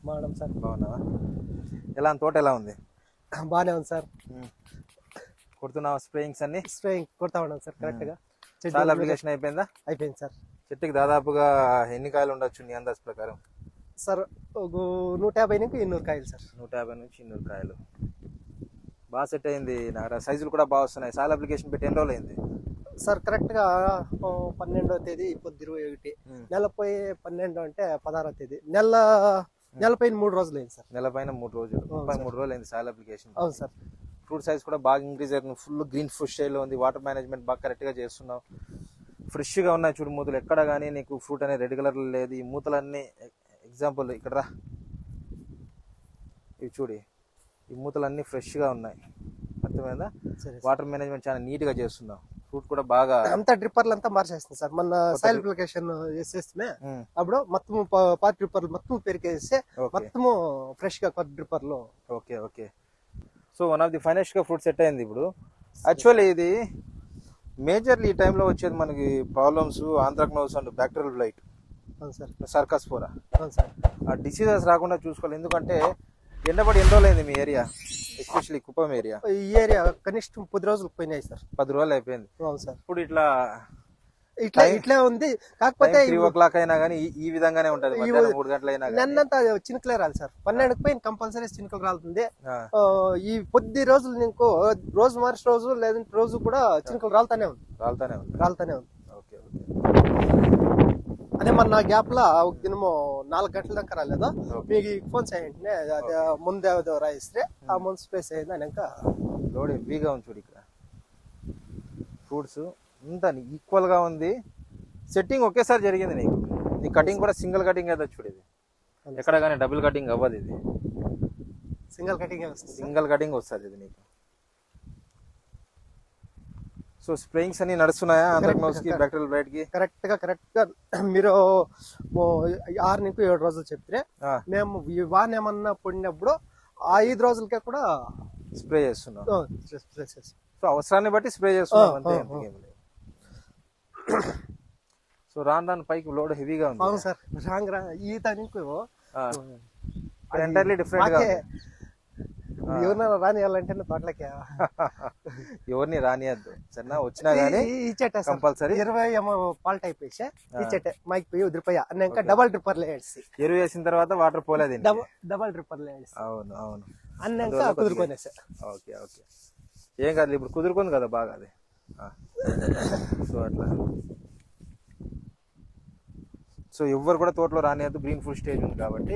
బాగున్నాం సార్ బాగున్నావా ఎలా తోట ఎలా ఉంది బాగానే ఉంది సార్ కొడుతున్నావా స్ప్రేయింగ్స్ అన్ని స్ప్రేయింగ్ కొడతా ఉన్నాం సార్ కరెక్ట్ గా చెట్టు చాలా అప్లికేషన్ అయిపోయిందా అయిపోయింది సార్ చెట్టుకి దాదాపుగా ఎన్ని కాయలు ఉండొచ్చు నీ అందాజ్ ప్రకారం సార్ ఒక నూట యాభై నుంచి ఇన్నూరు కాయలు సార్ నూట యాభై నుంచి ఇన్నూరు కాయలు బాగా సెట్ అయింది నాకు సైజులు కూడా బాగా వస్తున్నాయి చాలా అప్లికేషన్ పెట్టి ఎన్ని రోజులు అయింది సార్ కరెక్ట్ గా ఆ, పన్నెండో తేదీ ఇప్పుడు ఇరవై ఒకటి నెల పోయి పన్నెండు అంటే పదహారో తేదీ నెల నెల పైన మూడు రోజులు అయింది సార్ నెల పైన మూడు రోజులు ముప్పై మూడు రోజులు అయింది చాలా అప్లికేషన్ అవును సార్ ఫ్రూట్ సైజ్ కూడా బాగా ఇంక్రీజ్ అవుతుంది ఫుల్ గ్రీన్ ఫ్రూట్ స్టైల్లో ఉంది వాటర్ మేనేజ్మెంట్ బాగా కరెక్ట్గా చేస్తున్నావు ఫ్రెష్గా ఉన్నాయి చూడు మూతలు ఎక్కడ కానీ నీకు ఫ్రూట్ అనేది రెడ్ కలర్లో లేదు ఈ మూతలన్నీ ఎగ్జాంపుల్ ఇక్కడ రా ఇవి చూడి ఈ మూతలన్నీ ఫ్రెష్గా ఉన్నాయి అర్థమైందా సరే సార్. వాటర్ మేనేజ్మెంట్ చాలా నీట్గా చేస్తున్నావు ఫ్రూట్ కూడా బాగా అంతా డ్రిప్పర్లు అంతా మార్చేస్తుంది సార్ మన సాయిల్ అప్లికేషన్ చేసేస్తే ఉమ్, అప్పుడు మొత్తం పార్ట్ డ్రిప్పర్లు మొత్తం పెరికేస్తే ఓకే మొత్తము ఫ్రెష్ గా కొత్త డ్రిప్పర్లు okay okay so one of the finest గా ఫ్రూట్ సెట్ అయింది ఇప్పుడు యాక్చువల్లీ ఇది మేజర్లీ ఈ టైంలో వచ్చేది మనకి problems anthracnose and bacterial blight అవును సార్ సర్కస్పోరా అవును సార్ ఆ డిసీజెస్ రాకుండా చూసుకోవాలి ఎందుకంటే ఎండబడి ఎన్ని రోజులు అయింది మీ ఏరియా ఎస్పెషల్లీ కుప్పం ఏరియా ఈ ఏరియా కనిష్టం పది రోజులు పోయినాయి సార్ పది రోజులు అయిపోయింది అవును సార్ ఇప్పుడు ఇట్లా ఇట్లా ఇట్లా ఉంది కాకపోతే త్రీ ఓ క్లాక్ అయినా కానీ ఈ- ఈ విధంగానే ఉంటది మధ్యాహ్నం మూడు గంటలు అయినా కానీ నిన్నంతా చినుకులే రాలి సార్ పన్నెండుకి పోయిన కంపల్సరీ చినుకులు రాలుతుంది ఆ, ఆ, ఈ కొద్ది రోజులు నీకు రోజు మార్చి రోజు లేదంటే రోజు కూడా చినుకులు రాలుతానే ఉంది రాలుతానే ఉంది రాలుతానే ఉంది ఓకే ఓకే అదే మన నా గ్యాప్ లో ఒక దినము నాలుగు గంటల దాకా రాలేదు మీకు ఫోన్ చేయండి అదే ముందే ఏదో రాయిస్తే ఆ ముందు స్పేస్ అయింది అని ఇంకా లోడ్ హెవీగా ఉంది చూడు ఇక్కడ ఫ్రూట్స్ అంతా ఈక్వల్ గా ఉంది సెట్టింగ్ ఒకేసారి జరిగింది నీకు నీ కటింగ్ కూడా సింగిల్ కటింగ్ అయితే చూడు ఇది ఎక్కడ కానీ డబుల్ కటింగ్ అవ్వదు ఇది సింగిల్ కటింగ్ వస్తుంది సింగిల్ కటింగ్ వస్తుంది ఇది నీకు సో స్ప్రేయింగ్స్ అన్ని నడుస్తున్నాయా ఆంధ్రక్నోస్ కి బ్యాక్టీరియల్ బ్లైట్ కి కరెక్ట్ గా కరెక్ట్ గా మీరు ఓ ఆరు నుంచి ఏడు రోజులు చెప్తే ఆ, మేము ఈ వాన్ ఏమన్నా పడినప్పుడు ఆ ఐదు రోజులకే కూడా స్ప్రే చేస్తున్నాం ఆ, spray చేస్తాం. సో అవసరాన్ని బట్టి స్ప్రే చేస్తున్నాం ఆ, అంతే ఆ, ఇంతకేం లేదు సో రాను రాను పైకి లోడ్ హెవీగా ఉంది అవును సార్ రాంగ్ రా ఈ తనకు ఎంటైర్లీ డిఫరెంట్ గా మాకే ఉంది. ఎవరినైనా రానియాలంటేనే తోటలకే ఎవరిని రానియద్దు సరేనా వచ్చినా గానీ ఇచ్చేట కంపల్సరీ ఇరవై ఏమో పాల్ట్ అయిపోయి ఇచ్చేటే మైక్ పోయి వదిలిపోయా అన్నాక డబల్ డ్రిప్పర్ లేసి ఎరువు వేసిన తర్వాత వాటర్ పోలేదు ఇంటికి. డబల్ డబల్ డ్రిప్పర్ లేసి అవును అవును అన్నాక అందువల్ల కుదురుకొనేసా ఓకే ఓకే ఏం కాదు ఇప్పుడు కుదురుకుంది కదా బాగా అది ఆ. సో అట్లా సో ఎవ్వరు కూడా తోటలో రానియద్దు గ్రీన్ ఫుల్ స్టేజ్ ఉంది కాబట్టి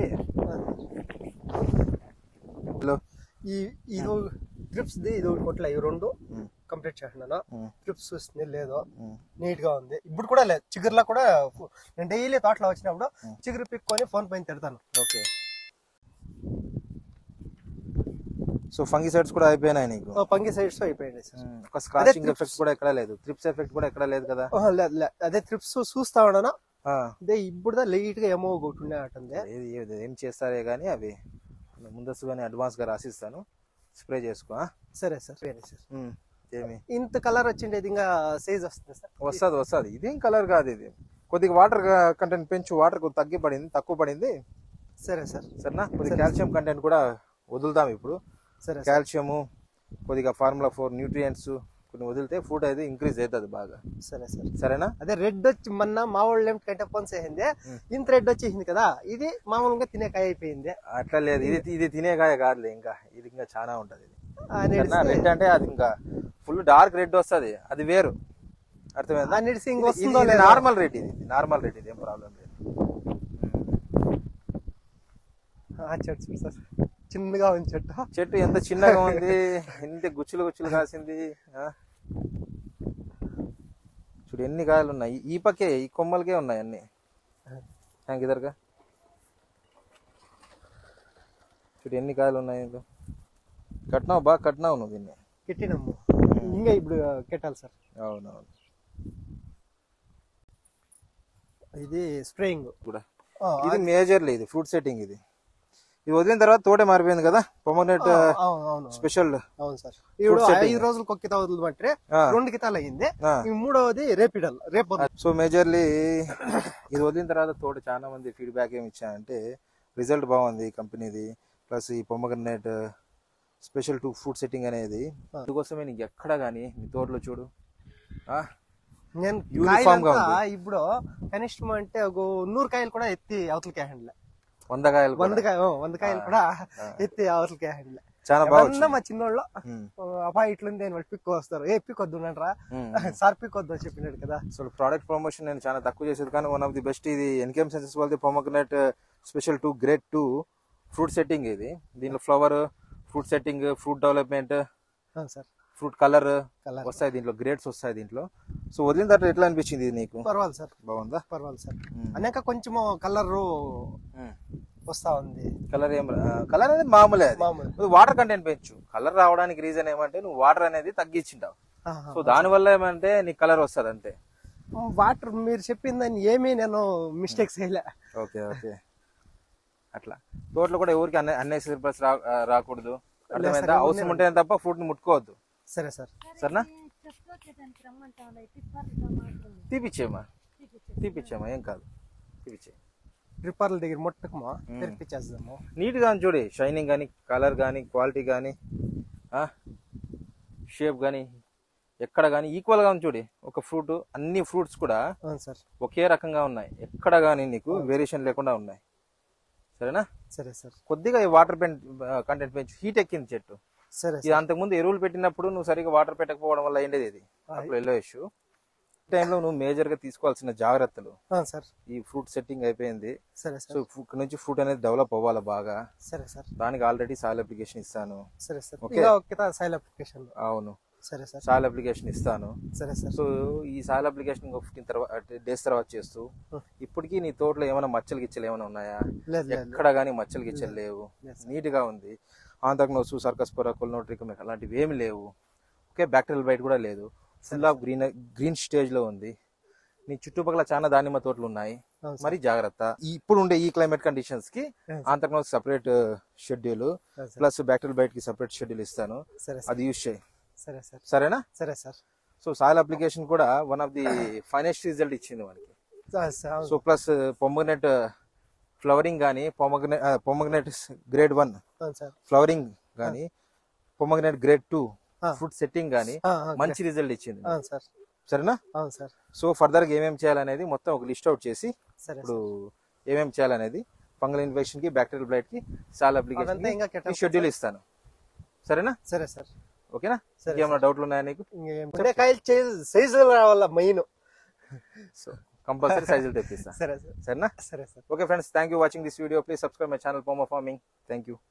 హలో ఈ ఇది ట్రిప్స్ ది ఇది కొట్ల ఈ రెండు ఉమ్, కంప్లీట్ చేసినాను ఉమ్, ట్రిప్స్ చూస్తుంది లేదు ఉమ్. నీట్ గా ఉంది ఇప్పుడు కూడా లేదు చిగురులో కూడా నేను డైలీ తోటలో వచ్చినప్పుడు చిగురు పిక్కొని ఫోన్ పైన తిడతాను ఓకే సో ఫంగిసైడ్స్ కూడా అయిపోయినాయి నీకు ఓ పంగి సైడ్స్ అయిపోయింది సార్ ఉమ్, ఒక స్క్రాచింగ్ ఎఫెక్ట్ కూడా ఎక్కడ లేదు ట్రిప్స్ ఎఫెక్ట్ కూడా ఎక్కడ లేదు కదా ఓహో, లేదు లేదు అదే ట్రిప్స్ చూస్తా ఉన్నాను ఆ, అదే ఇప్పుడు లైట్ గా ఏమో ఒకటి ఉండేటుంది ఏది ఏది ఏం చేస్తారే కానీ అవి నేను ముందస్తుగానే అడ్వాన్స్ గా రాసిస్తాను స్ప్రే చేసుకో ఆ? సరే సార్ సరే సార్ ఉమ్, ఏమి ఇంత కలర్ వచ్చిండేది ఇంకా సైజ్ వస్తుంది సార్ వస్తుంది వస్తుంది ఇదేం కలర్ కాదు ఇది కొద్దిగా వాటర్ కంటెంట్ పెంచు వాటర్ తగ్గి పడింది తక్కువ పడింది సరే సార్ సరేనా కొద్దిగా కాల్షియం కంటెంట్ కూడా వదులుతాం ఇప్పుడు సరే సార్ కాల్షియము కొద్దిగా ఫార్ములా ఫోర్ న్యూట్రియంట్స్ కొన్ని వదిలితే ఫుడ్ అయితే ఇంక్రీజ్ అవుతుంది బాగా సరే సార్ సరేనా అదే రెడ్ వచ్చి మొన్న మా వాళ్ళు ఏమిటి కంటే ఫోన్ చేసింది ఇంత రెడ్ వచ్చేసింది కదా ఇది మామూలుగా తినే కాయ అయిపోయింది అట్లా లేదు ఇది ఇది తినే కాయ కాదులే ఇంకా ఇది ఇంకా చాలా ఉంటది ఇది అని రెడ్ అంటే అది ఇంకా ఫుల్ డార్క్ రెడ్ వస్తది అది వేరు అర్థమైందా అన్నిటి ఇంక వస్తుందో ఇది నార్మల్ రేట్ ఇది నార్మల్ రేట్ ఇది ఏం ప్రాబ్లం లేదు ఆ చెట్టు చూడు సార్ చిన్నగా ఉంది చెట్టు చెట్టు ఎంత చిన్నగా ఉంది ఎన్ని గుచ్చులు గుచ్చులు కాసింది ఆ? చూడు ఎన్ని కాయలు ఉన్నాయి ఈ- ఈ పక్కే ఈ కొమ్మలకే ఉన్నాయి అన్ని హ్యాంగ్ ఇదరుగా చూడు ఎన్ని కాయలు ఉన్నాయి ఇందులో కట్టినావు బాగా కట్టినావు నువ్వు దీన్ని కెట్టినమ్ము ఇంకా ఇప్పుడు కెట్టాలి సార్ అవునవును ఇది స్ప్రేయింగ్ కూడా ఇది మేజర్లీ ఇది ఫ్రూట్ సెట్టింగ్ ఇది ఇది వదిలిన తర్వాత తోటే మారిపోయింది కదా పొమోనేట్ అవును అవును స్పెషల్ అవును సార్ ఇప్పుడు ఐదు రోజులకు ఒక కిత వదలమంటే ఆ. రెండు కితాలు అయింది ఆ. ఈ మూడవది రేపిడల్ రేపు వదలు. సో మేజర్లీ ఇది వదిలిన తర్వాత తోట చాలా మంది ఫీడ్బ్యాక్ ఏమి ఇచ్చారంటే రిజల్ట్ బాగుంది కంపెనీది ప్లస్ ఈ pomegranate special two food setting అనేది ఆ. అందుకోసమే నీకు ఎక్కడ కానీ నీ తోటలో చూడు ఆ, నేను Uniform గా కాయలంతా ఇప్పుడు కనిష్టం అంటే ఒక నూరు కాయలు కూడా ఎత్తి అవతలకే హ్యాండ్లే వంద కాయలు కూడా. వంద కాయ వంద కాయలు కూడా ఎత్తి అవతలకే హ్యాండ్లే చాలా బాగా ఎవరన్నా మా చిన్నోళ్ళు ఉమ్. అబ్బా ఇట్లుంది అని వాళ్ళు పిక్ వస్తారు ఏ పిక్ వద్దు రా ఉమ్. సార్ పిక్ వద్దు అని చెప్పినాడు కదా అసలు ప్రోడక్ట్ ప్రమోషన్ నేను చాలా తక్కువ చేసేది కానీ వన్ ఆఫ్ ది బెస్ట్ ఇది ఎన్కేఎం సెన్సెస్ వాళ్ళది pomegranate special two great two fruit setting ఇది దీనిలో flower fruit setting fruit development అవును సార్ ఫ్రూట్ కలర్ కలర్ వస్తాయి దీంట్లో గ్రేడ్స్ వస్తాయి దీంట్లో సో వదిలిన తర్వాత ఎట్లా అనిపించింది ఇది నీకు పర్వాలేదు సార్ బాగుందా పర్వాలేదు సార్ అనేక కొంచెము కలర్ వస్తా ఉంది కలర్ ఏం కలర్ అనేది మామూలే అది మామూలు నువ్వు వాటర్ కంటెంట్ పెంచు కలర్ రావడానికి రీజన్ ఏమంటే నువ్వు వాటర్ అనేది తగ్గించింటావు ఆహా. సో దాని వల్ల ఏమంటే నీకు కలర్ వస్తుంది అంతే వాటర్ మీరు చెప్పిందని ఏమీ నేను మిస్టేక్స్ చేయలే ఓకే ఓకే అట్లా తోటలో కూడా ఎవరికి అన్న అన్నెసరీ ప్లస్ రా ఆ, రాకూడదు అర్థమైందా అవసరం ఉంటేనే తప్ప ఫ్రూట్ ని ముట్టుకోవద్దు సరే సార్ సరేనా చెప్పుకోవట్లేదానికి రమ్మంటాం టిప్పర్లు మాత్రం తీపిచ్చేయమ్మా తీపిచ్చేయమ్మా ఏం కాదు తీపిచ్చే డ్రిప్పర్ల దగ్గర ముట్టకమా తెరిపించేద్దాము నీట్ గా ఉంది చూడు షైనింగ్ కానీ కలర్ కానీ క్వాలిటీ కానీ షేప్ కానీ ఎక్కడ కానీ ఈక్వల్ గా ఉంది చూడు ఒక ఫ్రూట్ అన్ని ఫ్రూట్స్ కూడా అవును సార్ ఒకే రకంగా ఉన్నాయి ఎక్కడ కానీ నీకు వేరియేషన్ లేకుండా ఉన్నాయి సరేనా సరే సార్ కొద్దిగా ఈ వాటర్ పెంట్ కంటెంట్ పెంచు హీట్ ఎక్కింది చెట్టు సరే ఇది అంతకుముందు ఎరువులు పెట్టినప్పుడు నువ్వు సరిగా వాటర్ పెట్టకపోవడం వల్ల అయిండేది ఇది అప్పుడు ఎల్లో ఇష్యూ టైంలో నువ్వు మేజర్ గా తీసుకోవాల్సిన జాగ్రత్తలు అవును సార్ ఈ ఫ్రూట్ సెట్టింగ్ అయిపోయింది సరే సో సార్ ఇక్కడ నుంచి ఫ్రూట్ అనేది డెవలప్ అవ్వాలి బాగా సరే సార్ దానికి ఆల్రెడీ సాయిల్ అప్లికేషన్ ఇస్తాను సరే సార్ Okay. ఇంకా ఒక సైల్ అప్లికేషన్ అవును సరే సార్ సాయిల్ అప్లికేషన్ ఇస్తాను సరే సార్ సో ఈ సాయిల్ అప్లికేషన్ ఇంకో ఫిఫ్టీన్ తర్వాత డేస్ తర్వాత చేస్తూ ఇప్పటికీ నీ తోటలో ఏమైనా మచ్చలు గిచ్చలు ఏమైనా ఉన్నాయా లేదు లేదు ఎక్కడ కానీ మచ్చలు గిచ్చలు లేవు నీట్ గా ఉంది ఆంతక్నోసు సర్కస్ పొర కొల్నోట్రికం అలాంటివి ఏమి లేవు ఓకే బ్యాక్టీరియల్ బైట్ కూడా లేదు full of green green stage లో ఉంది నీ చుట్టుపక్కల చాలా దానిమ్మ తోటలు ఉన్నాయి అవును మరి జాగ్రత్త ఈ ఇప్పుడు ఉండే ఈ క్లైమేట్ కండిషన్స్ కి Yes. ఆంతక్నోస్ సపరేట్ షెడ్యూల్ అవును సార్. ప్లస్ బ్యాక్టీరియల్ బైట్ కి సపరేట్ షెడ్యూల్ ఇస్తాను సరే సార్ అది యూజ్ చేయి సరే సార్ సరేనా సరే సార్ సో సాయిల్ అప్లికేషన్ కూడా one of the finest result ఇచ్చింది మనకి ఆ, సార్, అవును. సో ప్లస్ పొమ్మగ్నెట్ ఫ్లవరింగ్ కానీ పొమ్మగ్నెట్ పొమ్మగ్నెట్ గ్రేడ్ వన్ అవును సార్ ఫ్లవరింగ్ కానీ పొమ్మగ్నెట్ గ్రేడ్ టూ ఆ. ఫుడ్ సెట్టింగ్ కానీ ఆ, ఆ, మంచి రిజల్ట్ ఇచ్చింది అవును సార్ సరేనా అవును సార్ సో ఫర్దర్ గా ఏమేమి చేయాలనేది మొత్తం ఒక లిస్ట్ అవుట్ చేసి సరే ఇప్పుడు ఏమేమి చేయాలనేది ఫంగల్ ఇన్ఫెక్షన్ కి బ్యాక్టీరియల్ బ్లైట్ కి సాల్ అదంతా ఇంకా అప్లికేషన్ కెటప్ షెడ్యూల్ ఇస్తాను సరేనా సరే సార్ ఓకేనా సరే, ఇంకేమైనా డౌట్లు ఉన్నాయా నీకు ఇంకేం ఉండే కాయలు సైజు రావాల మెయిన్ సో కంపల్సరీ సైజులు తెప్పిస్తా సరే సార్ సరేనా సరే sir Okay, friends, thank you for watching this video. Please subscribe my channel, Poma Farming. Thank you.